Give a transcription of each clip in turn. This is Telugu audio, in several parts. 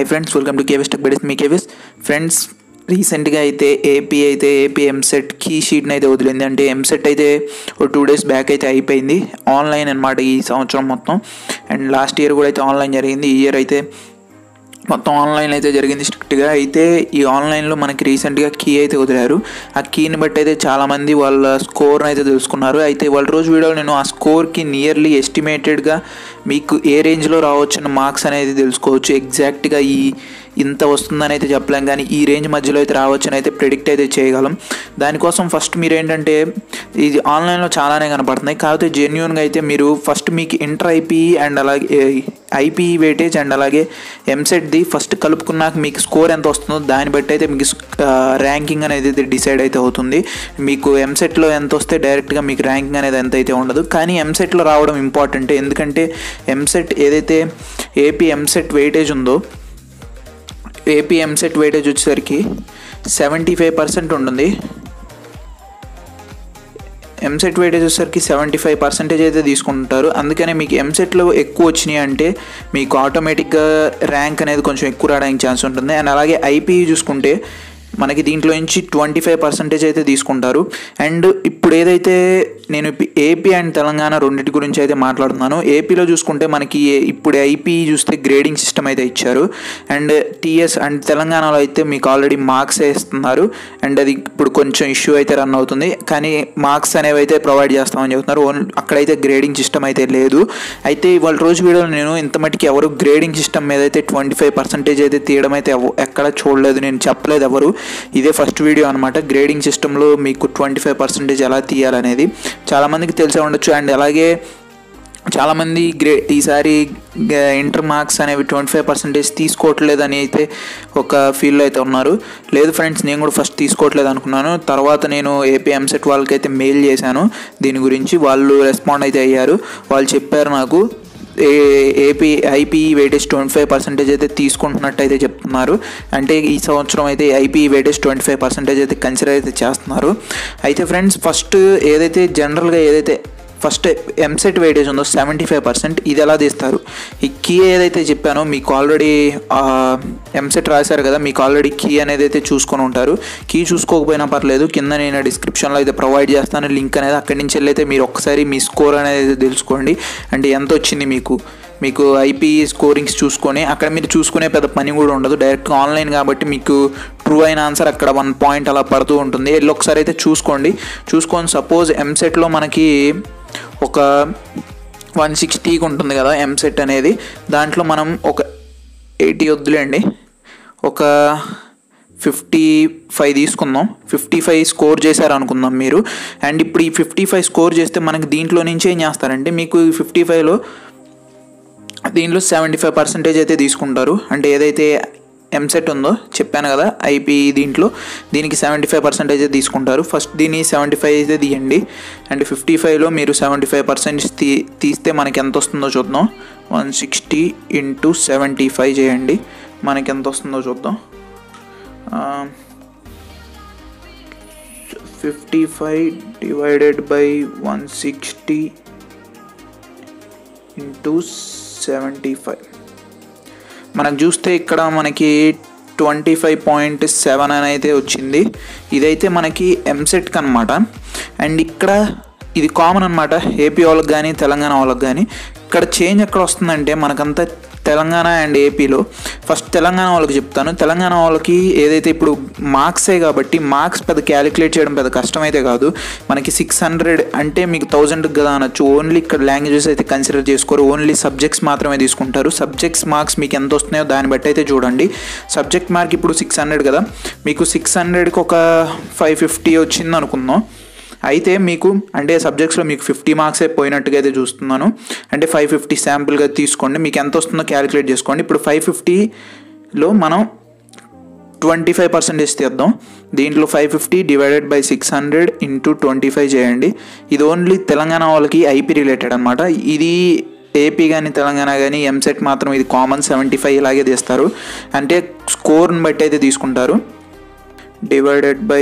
Hi friends welcome to KV's tech బెడిస్ మీ కేవీస్ ఫ్రెండ్స్ రీసెంట్గా అయితే ఏపీ అయితే ఏపీ ఎంసెట్ కీ షీట్ని అయితే వదిలింది అంటే ఎంసెట్ అయితే ఒక టూ డేస్ బ్యాక్ అయితే అయిపోయింది ఆన్లైన్ అనమాట ఈ సంవత్సరం మొత్తం అండ్ లాస్ట్ ఇయర్ కూడా అయితే ఆన్లైన్ జరిగింది ఈ ఇయర్ అయితే మొత్తం ఆన్లైన్ అయితే జరిగింది స్ట్రిక్ట్గా అయితే ఈ ఆన్లైన్లో మనకి రీసెంట్గా కీ అయితే వదిలారు ఆ కీని బట్టి అయితే చాలామంది వాళ్ళ స్కోర్ని అయితే తెలుసుకున్నారు అయితే వాళ్ళ రోజు వీడియోలో నేను ఆ స్కోర్కి నియర్లీ ఎస్టిమేటెడ్గా మీకు ఏ రేంజ్లో రావచ్చిన మార్క్స్ అనేది తెలుసుకోవచ్చు ఎగ్జాక్ట్గా ఈ ఇంత వస్తుందని అయితే చెప్పలేం కానీ ఈ రేంజ్ మధ్యలో అయితే రావచ్చని అయితే ప్రిడిక్ట్ అయితే చేయగలం దానికోసం ఫస్ట్ మీరు ఏంటంటే ఇది ఆన్లైన్లో చాలానే కనపడుతున్నాయి కాకపోతే జెన్యున్గా అయితే మీరు ఫస్ట్ మీకు ఇంటర్ ఐపీ అండ్ అలాగే ఐపీ వెయిటేజ్ అండ్ అలాగే ఎంసెట్ది ఫస్ట్ కలుపుకున్నాక మీకు స్కోర్ ఎంత వస్తుందో దాన్ని బట్టి అయితే మీకు ర్యాంకింగ్ అనేది అయితే డిసైడ్ అయితే అవుతుంది మీకు ఎంసెట్లో ఎంత వస్తే డైరెక్ట్గా మీకు ర్యాంకింగ్ అనేది ఎంత అయితే ఉండదు కానీ ఎంసెట్లో రావడం ఇంపార్టెంట్ ఎందుకంటే ఎంసెట్ ఏదైతే ఏపీ ఎంసెట్ వెయిటేజ్ ఉందో ఏపీ ఎంసెట్ వెయిటేజ్ వచ్చేసరికి సెవెంటీ ఫైవ్ పర్సెంట్ ఉంటుంది ఎంసెట్ వెయిటేజ్ వచ్చేసరికి సెవెంటీ ఫైవ్ పర్సెంటేజ్ అయితే తీసుకుంటారు అందుకనే మీకు ఎంసెట్లో ఎక్కువ వచ్చినాయి అంటే మీకు ఆటోమేటిక్గా ర్యాంక్ అనేది కొంచెం ఎక్కువ రావడానికి ఛాన్స్ ఉంటుంది అండ్ అలాగే ఐపీ చూసుకుంటే మనకి దీంట్లో నుంచి ట్వంటీ ఫైవ్ పర్సెంటేజ్ అయితే తీసుకుంటారు అండ్ ఇప్పుడు ఏదైతే నేను ఏపీ అండ్ తెలంగాణ రెండింటి గురించి అయితే మాట్లాడుతున్నాను ఏపీలో చూసుకుంటే మనకి ఇప్పుడు ఐపీ చూస్తే గ్రేడింగ్ సిస్టమ్ అయితే ఇచ్చారు అండ్ టీఎస్ అండ్ తెలంగాణలో అయితే మీకు ఆల్రెడీ మార్క్స్ వేస్తున్నారు అండ్ అది ఇప్పుడు కొంచెం ఇష్యూ అయితే రన్ అవుతుంది కానీ మార్క్స్ అనేవి అయితే ప్రొవైడ్ చేస్తామని చెప్తున్నారు ఓన్లీ అక్కడైతే గ్రేడింగ్ సిస్టమ్ అయితే లేదు అయితే ఇవాళ రోజు వీడియోలో నేను ఇంత మటుకి ఎవరు గ్రేడింగ్ సిస్టమ్ మీద అయితే ట్వంటీ ఫైవ్ పర్సెంటేజ్ అయితే తీయడం అయితే ఎక్కడ చూడలేదు నేను చెప్పలేదు ఎవరు ఇదే ఫస్ట్ వీడియో అనమాట గ్రేడింగ్ సిస్టంలో మీకు ట్వంటీ ఫైవ్ పర్సెంటేజ్ ఎలా తీయాలనేది చాలామందికి తెలిసే ఉండొచ్చు అండ్ అలాగే చాలామంది గ్రే ఈసారి ఇంటర్ మార్క్స్ అనేవి ట్వంటీ ఫైవ్ పర్సెంటేజ్ తీసుకోవట్లేదని అయితే ఒక ఫీల్ అయితే ఉన్నారు లేదు ఫ్రెండ్స్ నేను కూడా ఫస్ట్ తీసుకోవట్లేదు అనుకున్నాను తర్వాత నేను ఏపీ ఎంసెట్ వాళ్ళకైతే మెయిల్ చేశాను దీని గురించి వాళ్ళు రెస్పాండ్ అయితే అయ్యారు వాళ్ళు చెప్పారు నాకు ఏ AP IP weightage twenty five percentage అయితే తీసుకుంటున్నట్టు అయితే చెప్తున్నారు అంటే ఈ సంవత్సరం అయితే IP weightage twenty five percentage అయితే కన్సిడర్ అయితే చేస్తున్నారు అయితే ఫ్రెండ్స్ ఫస్ట్ ఏదైతే జనరల్గా ఏదైతే ఫస్ట్ ఎంసెట్ వెయిటేజ్ ఉందో సెవెంటీ ఫైవ్ పర్సెంట్ ఇది ఎలా తీస్తారు ఈ కీ ఏదైతే చెప్పానో మీకు ఆల్రెడీ ఎంసెట్ రాశారు కదా మీకు ఆల్రెడీ కీ అనేది అయితే చూసుకొని ఉంటారు కీ చూసుకోకపోయినా పర్లేదు కింద నేను డిస్క్రిప్షన్లో అయితే ప్రొవైడ్ చేస్తాను లింక్ అనేది అక్కడి నుంచి వెళ్ళైతే మీరు ఒక్కసారి మీ స్కోర్ అనేది తెలుసుకోండి అంటే ఎంత వచ్చింది మీకు మీకు ఐపీ స్కోరింగ్స్ చూసుకొని అక్కడ మీరు చూసుకునే పెద్ద పని కూడా ఉండదు డైరెక్ట్గా ఆన్లైన్ కాబట్టి మీకు ట్రూ అయిన ఆన్సర్ అక్కడ వన్ పాయింట్ అలా పడుతూ ఉంటుంది వెళ్ళి ఒకసారి అయితే చూసుకోండి చూసుకొని సపోజ్ ఎంసెట్లో మనకి ఒక వన్ సిక్స్టీకి ఉంటుంది కదా ఎంసెట్ అనేది దాంట్లో మనం ఒక ఎయిటీ వద్దులేండి ఒక ఫిఫ్టీ ఫైవ్ తీసుకుందాం ఫిఫ్టీ ఫైవ్ స్కోర్ చేశారు అనుకుందాం మీరు అండ్ ఇప్పుడు ఈ ఫిఫ్టీ ఫైవ్ స్కోర్ చేస్తే మనకి దీంట్లో నుంచి ఏం చేస్తారంటే మీకు ఫిఫ్టీ ఫైవ్లో దీంట్లో సెవెంటీ ఫైవ్ పర్సెంటేజ్ అయితే తీసుకుంటారు అంటే ఏదైతే ఎంసెట్ ఉందో చెప్పాను కదా ఐపీ దీంట్లో దీనికి సెవెంటీ ఫైవ్ పర్సెంటేజ్ తీసుకుంటారు ఫస్ట్ దీన్ని సెవెంటీ ఫైవ్ అయితే తీయండి అండ్ ఫిఫ్టీ ఫైవ్లో మీరు సెవెంటీ ఫైవ్ పర్సెంట్ తీ తీస్తే మనకి ఎంత వస్తుందో చూద్దాం one sixty into seventy five చేయండి మనకి ఎంత వస్తుందో చూద్దాం fifty five divided by one sixty into seventy five మనకు చూస్తే ఇక్కడ మనకి ట్వంటీ ఫైవ్ పాయింట్ సెవెన్ అని అయితే వచ్చింది ఇదైతే మనకి ఎంసెట్కి అనమాట అండ్ ఇక్కడ ఇది కామన్ అనమాట ఏపీ వాళ్ళకి కానీ తెలంగాణ వాళ్ళకి కానీ ఇక్కడ చేంజ్ ఎక్కడ వస్తుందంటే మనకంతా తెలంగాణ అండ్ ఏపీలో ఫస్ట్ తెలంగాణ వాళ్ళకి చెప్తాను తెలంగాణ వాళ్ళకి ఏదైతే ఇప్పుడు మార్క్సే కాబట్టి మార్క్స్ పెద్ద క్యాలిక్యులేట్ చేయడం పెద్ద కష్టమైతే కాదు మనకి సిక్స్ హండ్రెడ్ అంటే మీకు థౌజండ్ కదా అనొచ్చు ఓన్లీ ఇక్కడ లాంగ్వేజెస్ అయితే కన్సిడర్ చేసుకోరు ఓన్లీ సబ్జెక్ట్స్ మాత్రమే తీసుకుంటారు సబ్జెక్ట్స్ మార్క్స్ మీకు ఎంత వస్తున్నాయో దాన్ని బట్టి అయితే చూడండి సబ్జెక్ట్ మార్క్ ఇప్పుడు సిక్స్ హండ్రెడ్ కదా మీకు సిక్స్ హండ్రెడ్కి ఒక ఫైవ్ ఫిఫ్టీ వచ్చింది అనుకుందాం అయితే మీకు అంటే సబ్జెక్ట్స్లో మీకు ఫిఫ్టీ మార్క్సే పోయినట్టుగా అయితే చూస్తున్నాను అంటే ఫైవ్ ఫిఫ్టీ శాంపుల్గా తీసుకోండి మీకు ఎంత వస్తుందో క్యాలిక్యులేట్ చేసుకోండి ఇప్పుడు ఫైవ్ ఫిఫ్టీలో మనం ట్వంటీ ఫైవ్ పర్సెంటేజ్ తీద్దాం దీంట్లో five fifty divided by six hundred into twenty five చేయండి ఇది ఓన్లీ తెలంగాణ వాళ్ళకి ఐపీ రిలేటెడ్ అనమాట ఇది ఏపీ కానీ తెలంగాణ కానీ ఎంసెట్ మాత్రం ఇది కామన్ సెవెంటీ ఫైవ్ ఇలాగే తీస్తారు అంటే స్కోర్ని బట్టి అయితే తీసుకుంటారు divided by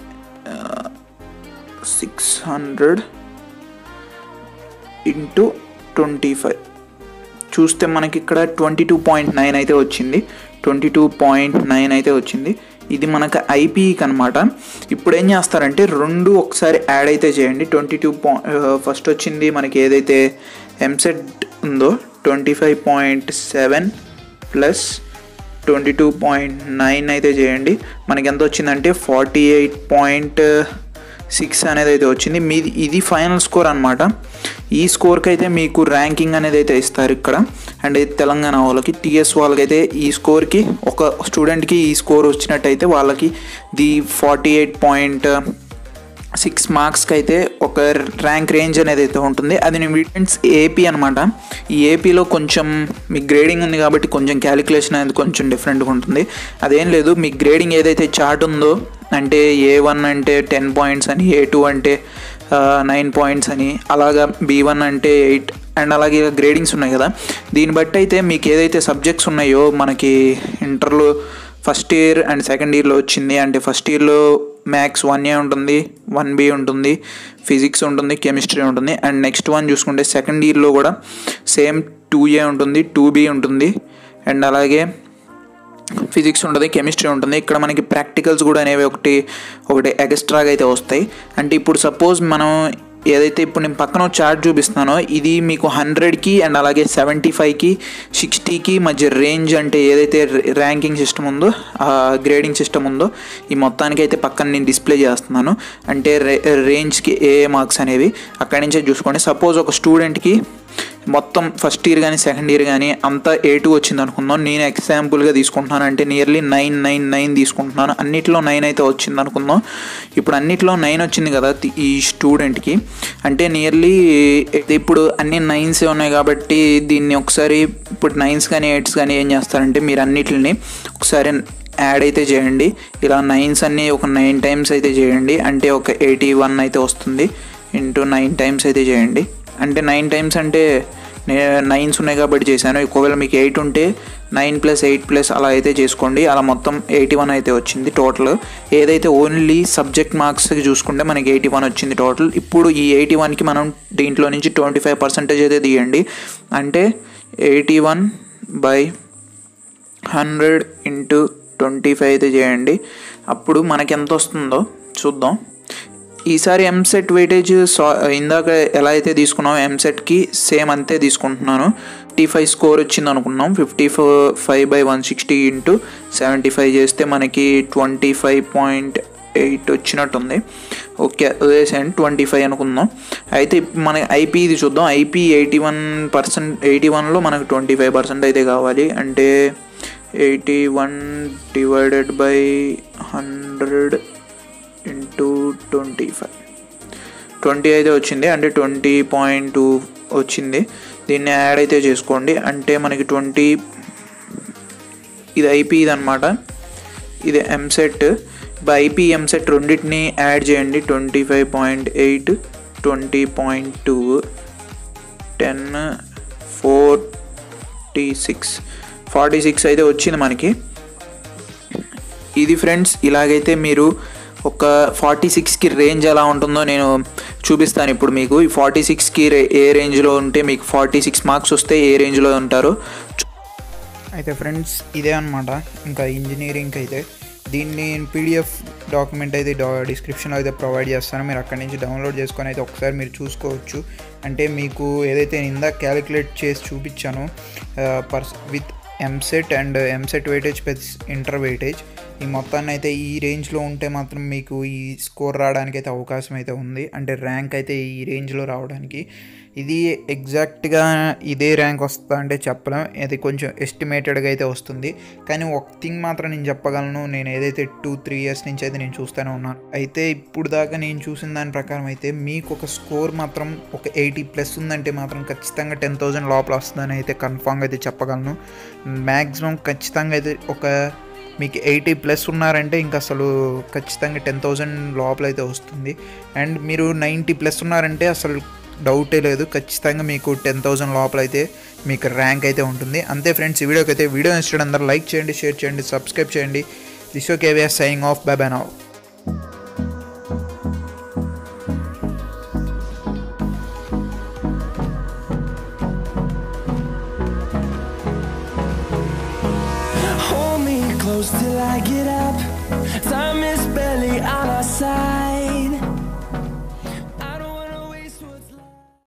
six hundred into twenty five చూస్తే మనకి ఇక్కడ ట్వంటీ టూ పాయింట్ నైన్ అయితే వచ్చింది ట్వంటీ టూ పాయింట్ నైన్ అయితే వచ్చింది ఇది మనకు ఐపీకి అనమాట ఇప్పుడు ఏం చేస్తారంటే రెండు ఒకసారి యాడ్ అయితే చేయండి ట్వంటీ టూ పా ఫస్ట్ వచ్చింది మనకి ఏదైతే ఎంసెట్ ఉందో twenty five point seven plus twenty two point nine అయితే చేయండి మనకి ఎంత వచ్చిందంటే ఫార్టీ ఎయిట్ పాయింట్ సిక్స్ అనేది అయితే వచ్చింది మీది ఇది ఫైనల్ స్కోర్ అనమాట ఈ స్కోర్కి అయితే మీకు ర్యాంకింగ్ అనేది అయితే ఇస్తారు ఇక్కడ అండ్ ఇది తెలంగాణ వాళ్ళకి టీఎస్ వాళ్ళకైతే ఈ స్కోర్కి ఒక స్టూడెంట్కి ఈ స్కోర్ వచ్చినట్టయితే వాళ్ళకి the forty eight point six మార్క్స్కి అయితే ఒక ర్యాంక్ రేంజ్ అనేది అయితే ఉంటుంది అది నేను వీకెండ్స్ ఏపీ అనమాట ఈ ఏపీలో కొంచెం మీ గ్రేడింగ్ ఉంది కాబట్టి కొంచెం క్యాలిక్యులేషన్ అనేది కొంచెం డిఫరెంట్గా ఉంటుంది అదేం లేదు మీ గ్రేడింగ్ ఏదైతే చార్ట్ ఉందో అంటే ఏ వన్ అంటే టెన్ పాయింట్స్ అని ఏ టూ అంటే నైన్ పాయింట్స్ అని అలాగా బీ వన్ అంటే ఎయిట్ అండ్ అలాగే గ్రేడింగ్స్ ఉన్నాయి కదా దీన్ని బట్టి అయితే మీకు ఏదైతే సబ్జెక్ట్స్ ఉన్నాయో మనకి ఇంటర్లో ఫస్ట్ ఇయర్ అండ్ సెకండ్ ఇయర్లో వచ్చింది అంటే ఫస్ట్ ఇయర్లో మ్యాథ్స్ వన్ ఏ ఉంటుంది వన్ బి ఉంటుంది ఫిజిక్స్ ఉంటుంది కెమిస్ట్రీ ఉంటుంది అండ్ నెక్స్ట్ వన్ చూసుకుంటే సెకండ్ ఇయర్లో కూడా సేమ్ టూ ఏ ఉంటుంది టూ బి ఉంటుంది అండ్ అలాగే ఫిజిక్స్ ఉంటుంది కెమిస్ట్రీ ఉంటుంది ఇక్కడ మనకి ప్రాక్టికల్స్ కూడా అనేవి ఒకటి ఒకటి ఎక్స్ట్రాగా అయితే వస్తాయి అంటే ఇప్పుడు సపోజ్ మనం ఏదైతే ఇప్పుడు నేను పక్కన చార్ట్ చూపిస్తున్నానో ఇది మీకు హండ్రెడ్కి అండ్ అలాగే సెవెంటీ ఫైవ్కి సిక్స్టీకి మధ్య రేంజ్ అంటే ఏదైతే ర్యాంకింగ్ సిస్టమ్ ఉందో గ్రేడింగ్ సిస్టమ్ ఉందో ఈ మొత్తానికి అయితే పక్కన నేను డిస్ప్లే చేస్తున్నాను అంటే రే రేంజ్కి ఏ మార్క్స్ అనేవి అక్కడి నుంచే చూసుకోండి సపోజ్ ఒక స్టూడెంట్కి మొత్తం ఫస్ట్ ఇయర్ కానీ సెకండ్ ఇయర్ కానీ అంతా ఏ టూ వచ్చింది అనుకుందాం నేను ఎగ్జాంపుల్గా తీసుకుంటున్నాను అంటే నియర్లీ నైన్ నైన్ నైన్ తీసుకుంటున్నాను అన్నిట్లో నైన్ అయితే వచ్చింది అనుకుందాం ఇప్పుడు అన్నిట్లో నైన్ వచ్చింది కదా ఈ స్టూడెంట్కి అంటే నియర్లీ ఇప్పుడు అన్ని నైన్స్ ఉన్నాయి కాబట్టి దీన్ని ఒకసారి ఇప్పుడు నైన్స్ కానీ ఎయిట్స్ కానీ ఏం చేస్తారంటే మీరు అన్నిటిని ఒకసారి యాడ్ అయితే చేయండి ఇలా నైన్స్ అన్నీ ఒక నైన్ టైమ్స్ అయితే చేయండి అంటే ఒక ఎయిటీ వన్ అయితే వస్తుంది ఇంటూ నైన్ టైమ్స్ అయితే చేయండి అంటే నైన్ టైమ్స్ అంటే నైన్స్ ఉన్నాయి కాబట్టి చేశాను ఒకవేళ మీకు ఎయిట్ ఉంటే నైన్ ప్లస్ ఎయిట్ ప్లస్ అలా అయితే చేసుకోండి అలా మొత్తం ఎయిటీ వన్ అయితే వచ్చింది టోటల్ ఏదైతే ఓన్లీ సబ్జెక్ట్ మార్క్స్కి చూసుకుంటే మనకి ఎయిటీ వన్ వచ్చింది టోటల్ ఇప్పుడు ఈ ఎయిటీ వన్కి మనం దీంట్లో నుంచి ట్వంటీ ఫైవ్ పర్సెంటేజ్ అయితే తీయండి అంటే eighty one by hundred into twenty five అయితే చేయండి అప్పుడు మనకి ఎంత వస్తుందో చూద్దాం ఈసారి ఎంసెట్ వెయిటేజ్ సా ఇందాక ఎలా అయితే తీసుకున్నాం ఎంసెట్కి సేమ్ అంతే తీసుకుంటున్నాను ఫిఫ్టీ ఫైవ్ స్కోర్ వచ్చింది అనుకున్నాం fifty five by one sixty into seventy five చేస్తే మనకి ట్వంటీ ఫైవ్ పాయింట్ ఎయిట్ వచ్చినట్టుంది ఓకే వదిలేసాను ట్వంటీ ఫైవ్ అనుకుందాం అయితే మన ఐపీ ఇది చూద్దాం IP eighty one percent eighty వన్లో మనకు ట్వంటీ ఫైవ్ పర్సెంట్ అయితే కావాలి అంటే eighty one divided by hundred into twenty five twenty అయితే వచ్చింది అంటే ట్వంటీ పాయింట్ టూ వచ్చింది దీన్ని యాడ్ అయితే చేసుకోండి అంటే మనకి ట్వంటీ ఇది ఐపీ ఇది అనమాట ఇది ఎంసెట్ ఐపీ ఎంసెట్ రెండింటిని యాడ్ చేయండి twenty five point eight twenty point two ten forty six forty six అయితే వచ్చింది మనకి ఇది ఫ్రెండ్స్ ఇలాగైతే మీరు ఒక ఫార్టీ సిక్స్కి రేంజ్ ఎలా ఉంటుందో నేను చూపిస్తాను ఇప్పుడు మీకు ఈ ఫార్టీ సిక్స్కి ఏ రేంజ్లో ఉంటే మీకు ఫార్టీ సిక్స్ మార్క్స్ వస్తే ఏ రేంజ్లో ఉంటారో అయితే ఫ్రెండ్స్ ఇదే అనమాట ఇంకా ఇంజనీరింగ్ అయితే దీన్ని నేను పీడిఎఫ్ డాక్యుమెంట్ అయితే డా డిస్క్రిప్షన్లో అయితే ప్రొవైడ్ చేస్తాను మీరు అక్కడి నుంచి డౌన్లోడ్ చేసుకొని అయితే ఒకసారి మీరు చూసుకోవచ్చు అంటే మీకు ఏదైతే నేను ఇందాక క్యాలిక్యులేట్ చేసి చూపించానో పర్స్ with EAMCET and EAMCET weightage plus inter weightage ఈ మొత్తాన్ని అయితే ఈ రేంజ్లో ఉంటే మాత్రం మీకు ఈ స్కోర్ రావడానికి అయితే అవకాశం అయితే ఉంది అంటే ర్యాంక్ అయితే ఈ రేంజ్లో రావడానికి ఇది ఎగ్జాక్ట్గా ఇదే ర్యాంక్ వస్తుందా అంటే చెప్పలేం ఇది కొంచెం ఎస్టిమేటెడ్గా అయితే వస్తుంది కానీ ఒక థింగ్ మాత్రం నేను చెప్పగలను నేను ఏదైతే టూ త్రీ ఇయర్స్ నుంచి అయితే నేను చూస్తూనే ఉన్నాను అయితే ఇప్పుడు దాకా నేను చూసిన దాని ప్రకారం అయితే మీకు ఒక స్కోర్ మాత్రం ఒక ఎయిటీ ప్లస్ ఉందంటే మాత్రం ఖచ్చితంగా టెన్ థౌజండ్ లోపల వస్తుందని అయితే కన్ఫామ్గా అయితే చెప్పగలను మ్యాక్సిమం ఖచ్చితంగా అయితే ఒక మీకు ఎయిటీ ప్లస్ ఉన్నారంటే ఇంకా అసలు ఖచ్చితంగా టెన్ థౌజండ్ లోపల అయితే వస్తుంది అండ్ మీరు నైంటీ ప్లస్ ఉన్నారంటే అసలు డౌటే లేదు ఖచ్చితంగా మీకు టెన్ థౌజండ్ లోపల అయితే మీకు ర్యాంక్ అయితే ఉంటుంది అంతే ఫ్రెండ్స్ ఈ వీడియోకి అయితే వీడియో ఇన్స్టెడ్ అందరూ లైక్ చేయండి షేర్ చేయండి సబ్స్క్రైబ్ చేయండి దిస్ ఓ KVR saying off bye bye now close till I get up. Time is barely on our side.